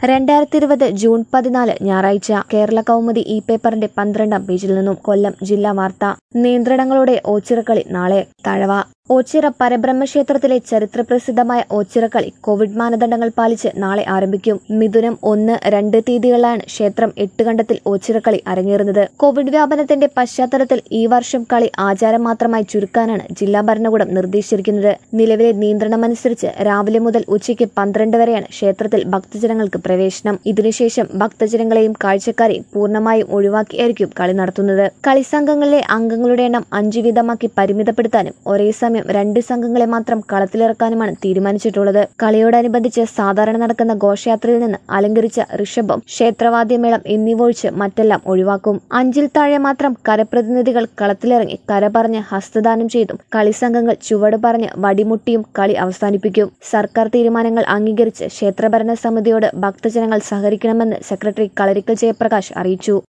രണ്ടായിരത്തി ഇരുപത് ജൂൺ പതിനാല് ഞായറാഴ്ച കേരള കൗമുദി ഇ പേപ്പറിന്റെ പന്ത്രണ്ടാം പേജിൽ നിന്നും കൊല്ലം ജില്ലാ വാർത്ത നിയന്ത്രണങ്ങളോടെ ഓച്ചിറക്കളി നാളെ തഴവ ഓച്ചിറ പരബ്രഹ്മക്ഷേത്രത്തിലെ ചരിത്രപ്രസിദ്ധമായ ഓച്ചിറക്കളി കോവിഡ് മാനദണ്ഡങ്ങൾ പാലിച്ച് നാളെ ആരംഭിക്കും മിഥുനം ഒന്ന് രണ്ട് തീയതികളിലാണ് ക്ഷേത്രം എട്ടുകണ്ടത്തിൽ ഓച്ചിറക്കളി അരങ്ങേറുന്നത് കോവിഡ് വ്യാപനത്തിന്റെ പശ്ചാത്തലത്തിൽ ഈ വർഷം കളി ആചാരം മാത്രമായി ചുരുക്കാനാണ് ജില്ലാ ഭരണകൂടം നിർദ്ദേശിച്ചിരിക്കുന്നത് നിലവിലെ നിയന്ത്രണമനുസരിച്ച് രാവിലെ മുതൽ ഉച്ചയ്ക്ക് പന്ത്രണ്ട് വരെയാണ് ക്ഷേത്രത്തിൽ ഭക്തജനങ്ങൾക്ക് പ്രവേശനം ഇതിനുശേഷം ഭക്തജനങ്ങളെയും കാഴ്ചക്കാരെയും പൂർണ്ണമായും ഒഴിവാക്കിയായിരിക്കും കളി നടത്തുന്നത് കളിസംഘങ്ങളിലെ അംഗങ്ങളുടെ എണ്ണം അഞ്ചു വീതമാക്കി പരിമിതപ്പെടുത്താനും ഒരേ സമയം രണ്ട് സംഘങ്ങളെ മാത്രം കളത്തിലിറക്കാനുമാണ് തീരുമാനിച്ചിട്ടുള്ളത് കളിയോടനുബന്ധിച്ച് സാധാരണ നടക്കുന്ന ഘോഷയാത്രയിൽ നിന്ന് അലങ്കരിച്ച ഋഷഭം ക്ഷേത്രവാദ്യമേളം എന്നിവ ഒഴിച്ച് മറ്റെല്ലാം ഒഴിവാക്കും അഞ്ചിൽ താഴെ മാത്രം കരപ്രതിനിധികൾ കളത്തിലിറങ്ങി കര പറഞ്ഞ് ഹസ്തദാനം ചെയ്തും കളിസംഘങ്ങൾ ചുവട് പറഞ്ഞ് വടിമുട്ടിയും കളി അവസാനിപ്പിക്കും സർക്കാർ തീരുമാനങ്ങൾ അംഗീകരിച്ച് ക്ഷേത്രഭരണ സമിതിയോട് ഭക്തജനങ്ങൾ സഹകരിക്കണമെന്ന് സെക്രട്ടറി കളരിക്കൽ ജയപ്രകാശ് അറിയിച്ചു